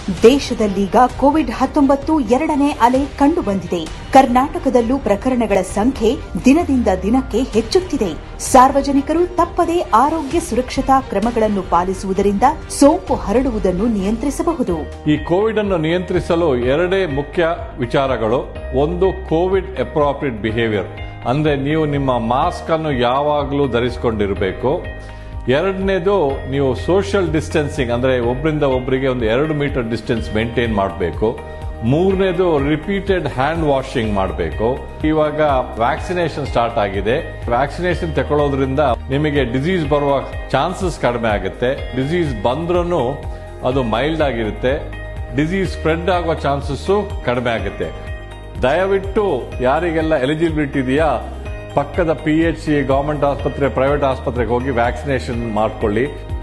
ದೇಶದಲ್ಲೀಗ Covid ಹತ್ತೊಂಬತ್ತು ಎರಡನೇ ಅಲೆ ಕಂಡುಬಂದಿದೆ ಕರ್ನಾಟಕದಲ್ಲೂ ಪ್ರಕರಣಗಳ ಸಂಖ್ಯೆ ದಿನದಿಂದ ದಿನಕ್ಕೆ ಹೆಚ್ಚುತ್ತಿದೆ ಸಾರ್ವಜನಿಕರು ತಪ್ಪದೇ ಆರೋಗ್ಯ ಸುರಕ್ಷತಾ ಕ್ರಮಗಳನ್ನು ಪಾಲಿಸುವುದರಿಂದ ಸೋಂಕು ಹರಡುವುದನ್ನು ನಿಯಂತ್ರಿಸಬಹುದು ಈ ಕೋವಿಡ್ ಅನ್ನು ನಿಯಂತ್ರಿಸಲು ಎರಡೇ ಮುಖ್ಯ ವಿಚಾರಗಳು ಒಂದು ಕೋವಿಡ್ ಅಪ್ರಾಪ್ರಿಯೇಟ್ ಬಿಹೇವಿಯರ್ ಅಂದ್ರೆ ನೀವು ನಿಮ್ಮ ಮಾಸ್ಕ್ ಅನ್ನು ಯಾವಾಗಲೂ ಧರಿಸಿಕೊಂಡಿರಬೇಕು ಎರಡನೇದು ನೀವು ಸೋಷಿಯಲ್ ಡಿಸ್ಟೆನ್ಸಿಂಗ್ ಅಂದ್ರೆ ಒಬ್ಬರಿಂದ ಒಬ್ಬರಿಗೆ ಒಂದು ಎರಡು ಮೀಟರ್ ಡಿಸ್ಟೆನ್ಸ್ ಮೇಂಟೈನ್ ಮಾಡಬೇಕು ಮೂರನೇದು ರಿಪೀಟೆಡ್ ಹ್ಯಾಂಡ್ ವಾಷಿಂಗ್ ಮಾಡಬೇಕು ಇವಾಗ ವ್ಯಾಕ್ಸಿನೇಷನ್ ಸ್ಟಾರ್ಟ್ ಆಗಿದೆ ವ್ಯಾಕ್ಸಿನೇಷನ್ ತಗೊಳ್ಳೋದ್ರಿಂದ ನಿಮಗೆ ಡಿಸೀಸ್ ಬರುವ ಚಾನ್ಸಸ್ ಕಡಿಮೆ ಆಗುತ್ತೆ ಡಿಸೀಸ್ ಬಂದ್ರೂ ಅದು ಮೈಲ್ಡ್ ಆಗಿರುತ್ತೆ ಡಿಸೀಸ್ ಸ್ಪ್ರೆಡ್ ಆಗುವ ಚಾನ್ಸಸ್ಸು ಕಡಿಮೆ ಆಗುತ್ತೆ ದಯವಿಟ್ಟು ಯಾರಿಗೆಲ್ಲ ಎಲಿಜಿಬಿಲಿಟಿ ಇದೆಯಾ ಪಕ್ಕದ ಪಿ ಎಚ್ ಸಿ ಗವರ್ಮೆಂಟ್ ಆಸ್ಪತ್ರೆ ಪ್ರೈವೇಟ್ ಆಸ್ಪತ್ರೆಗೆ ಹೋಗಿ ವ್ಯಾಕ್ಸಿನೇಷನ್ ಮಾಡ್ಕೊಳ್ಳಿ